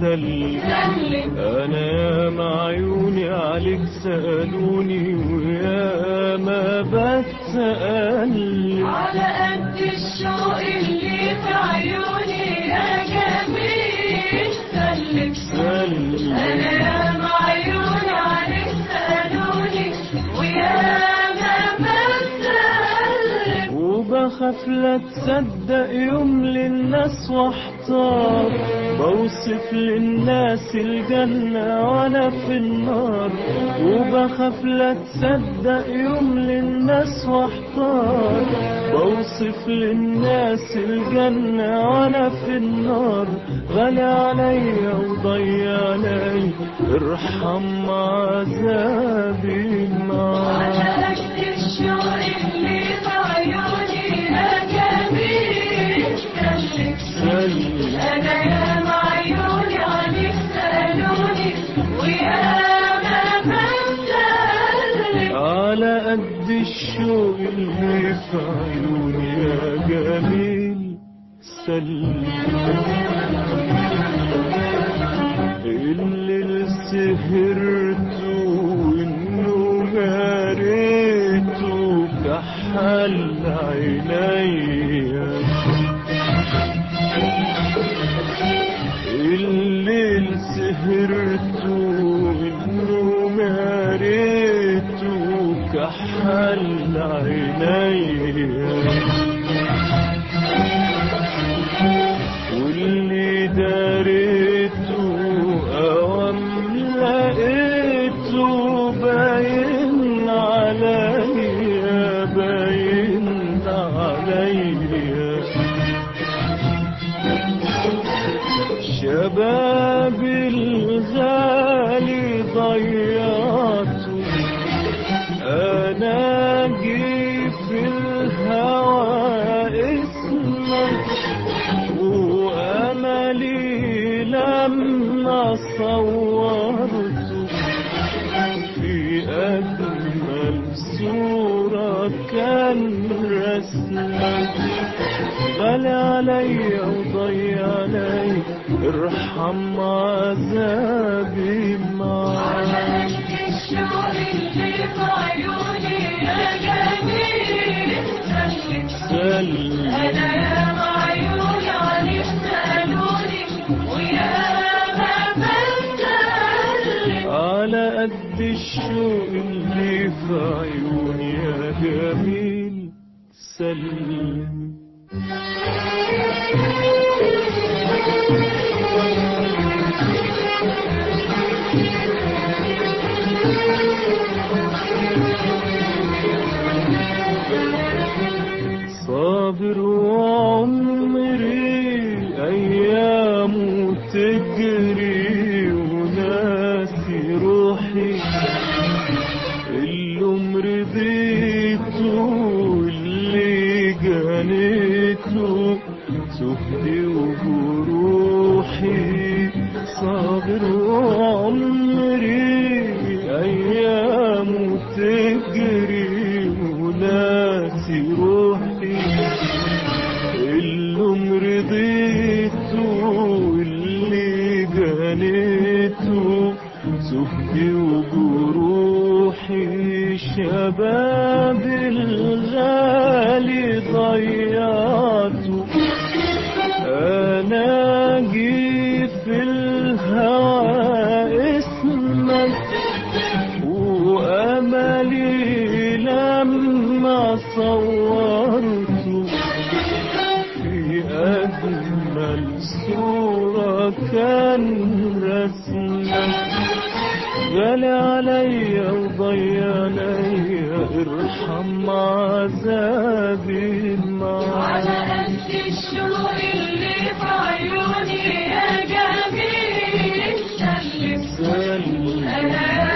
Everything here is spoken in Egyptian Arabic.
سلم سلم انا يا معيوني عليك سألوني ويا ما بتسأل على قد الشوق اللي في عيوني يا جميل سلم سلم أنا يا معيون عليك سألوني ويا ما بسلم وبخاف لا تصدق يوم للناس واحتار بوصف للناس الجنة وانا في النار وبخاف لا تصدق يوم للناس واحتار بوصف للناس الجنة وانا في النار غالي عليا وضيع علي ارحم عذابي على معاك قد الشوق اللي في عيوني يا جميل سلم سلم أنا يا معيون عليك سألوني ويا ما بسلم على قد الشوق اللي في عيوني يا جميل سلم اللي سهرته انه جاريته كحل عينيا الليل سهرته انه ماريته كحل عينيا واللي داريته اوام لقيته باين عليا باين عليا شباب الغالي ضيعته انا جي في الهوى اسمك واملي لما صورته في اجمل صورة كان رسمك غالي عليا وضيع علي ارحم عذابي على معاك قد الشوق اللي في عيوني يا جميل سلم سلم أنا يا معيون عليك سألوني ويا ما بسلم على قد الشوق اللي في عيوني يا جميل سلم صابر وعمري أيام تجري وناسي روحي اللي مرضيته اللي جنيته سهدي وجروحي صابر وعمري أيام تجري وناسي روحي اللي مرضيته اللي جنيته سهدي وجروحي شباب الغالي ضيعته انا جي في الهوى اسمك واملي لما صورته في اجمل صورة كان رسمك غالي عليا وضيع عليا ارحم عذابي على معاك قد الشوق اللي في عيوني يا جميل سلم سلم أنا